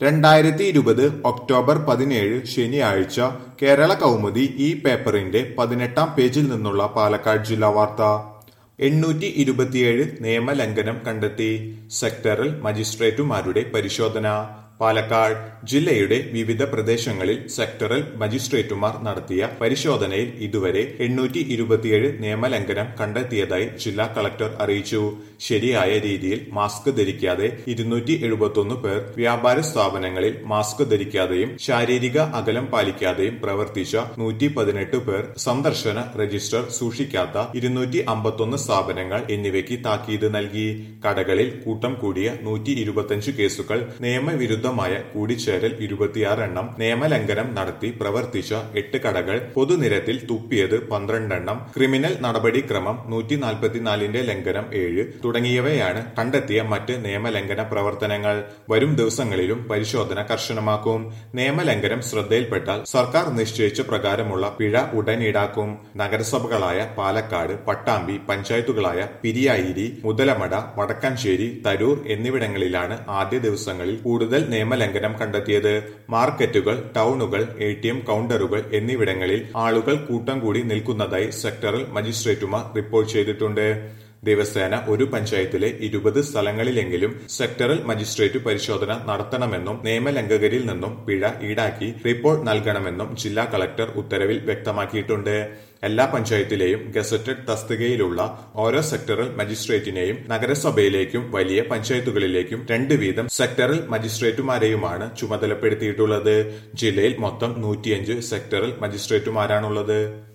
രണ്ടായിരത്തി ഇരുപത് ഒക്ടോബർ പതിനേഴ് ശനിയാഴ്ച കേരള കൗമുദി ഈ പേപ്പറിന്റെ പതിനെട്ടാം പേജിൽ നിന്നുള്ള പാലക്കാട് ജില്ലാ വാർത്ത എണ്ണൂറ്റി ഇരുപത്തിയേഴ് നിയമലംഘനം കണ്ടെത്തി സെക്ടറൽ മജിസ്ട്രേറ്റുമാരുടെ പരിശോധന പാലക്കാട് ജില്ലയുടെ വിവിധ പ്രദേശങ്ങളിൽ സെക്ടറൽ മജിസ്ട്രേറ്റുമാർ നടത്തിയ പരിശോധനയിൽ ഇതുവരെ എണ്ണൂറ്റി ഇരുപത്തിയേഴ് നിയമലംഘനം കണ്ടെത്തിയതായി ജില്ലാ കളക്ടർ അറിയിച്ചു ശരിയായ രീതിയിൽ മാസ്ക് ധരിക്കാതെ ഇരുന്നൂറ്റി എഴുപത്തൊന്ന് പേർ വ്യാപാര സ്ഥാപനങ്ങളിൽ മാസ്ക് ധരിക്കാതെയും ശാരീരിക അകലം പാലിക്കാതെയും പ്രവർത്തിച്ച നൂറ്റി പതിനെട്ട് പേർ സന്ദർശന രജിസ്റ്റർ സൂക്ഷിക്കാത്ത ഇരുന്നൂറ്റി അമ്പത്തൊന്ന് സ്ഥാപനങ്ങൾ എന്നിവയ്ക്ക് താക്കീത് നൽകി കടകളിൽ കൂട്ടം കൂടിയ നൂറ്റി ഇരുപത്തിയഞ്ച് കേസുകൾ നിയമവിരുദ്ധമായ കൂടിച്ചേരൽ ഇരുപത്തിയാറ് എണ്ണം നിയമലംഘനം നടത്തി പ്രവർത്തിച്ച എട്ട് കടകൾ പൊതുനിരത്തിൽ തുപ്പിയത് പന്ത്രണ്ടെണ്ണം ക്രിമിനൽ നടപടിക്രമം നൂറ്റി നാൽപ്പത്തിനാലിന്റെ ലംഘനം ഏഴ് തുടങ്ങിയവയാണ് കണ്ടെത്തിയ മറ്റ് നിയമലംഘന പ്രവർത്തനങ്ങൾ വരും ദിവസങ്ങളിലും പരിശോധന കർശനമാക്കും നിയമലംഘനം ശ്രദ്ധയിൽപ്പെട്ടാൽ സർക്കാർ നിശ്ചയിച്ച പ്രകാരമുള്ള പിഴ ഉടൻ ഈടാക്കും നഗരസഭകളായ പാലക്കാട് പട്ടാമ്പി പഞ്ചായത്തുകളായ പിരിയായിരി മുതലമട വടക്കാഞ്ചേരി തരൂർ എന്നിവിടങ്ങളിലാണ് ആദ്യ ദിവസങ്ങളിൽ കൂടുതൽ നിയമലംഘനം കണ്ടെത്തിയത് മാർക്കറ്റുകൾ ടൗണുകൾ എ ടി എം കൌണ്ടറുകൾ എന്നിവിടങ്ങളിൽ ആളുകൾ കൂട്ടം കൂടി നിൽക്കുന്നതായി സെക്ടറൽ മജിസ്ട്രേറ്റുമാർ റിപ്പോർട്ട് ചെയ്തിട്ടുണ്ട് ദിവസേന ഒരു പഞ്ചായത്തിലെ ഇരുപത് സ്ഥലങ്ങളിലെങ്കിലും സെക്ടറൽ മജിസ്ട്രേറ്റ് പരിശോധന നടത്തണമെന്നും നിയമലംഘകരിൽ നിന്നും പിഴ ഈടാക്കി റിപ്പോർട്ട് നൽകണമെന്നും ജില്ലാ കളക്ടർ ഉത്തരവിൽ വ്യക്തമാക്കിയിട്ടുണ്ട് എല്ലാ പഞ്ചായത്തിലെയും ഗസറ്റഡ് തസ്തികയിലുള്ള ഓരോ സെക്ടറൽ മജിസ്ട്രേറ്റിനെയും നഗരസഭയിലേക്കും വലിയ പഞ്ചായത്തുകളിലേക്കും രണ്ട് വീതം സെക്ടറൽ മജിസ്ട്രേറ്റുമാരെയുമാണ് ചുമതലപ്പെടുത്തിയിട്ടുള്ളത് ജില്ലയിൽ മൊത്തം നൂറ്റിയഞ്ച് സെക്ടറൽ മജിസ്ട്രേറ്റുമാരാണുള്ളത്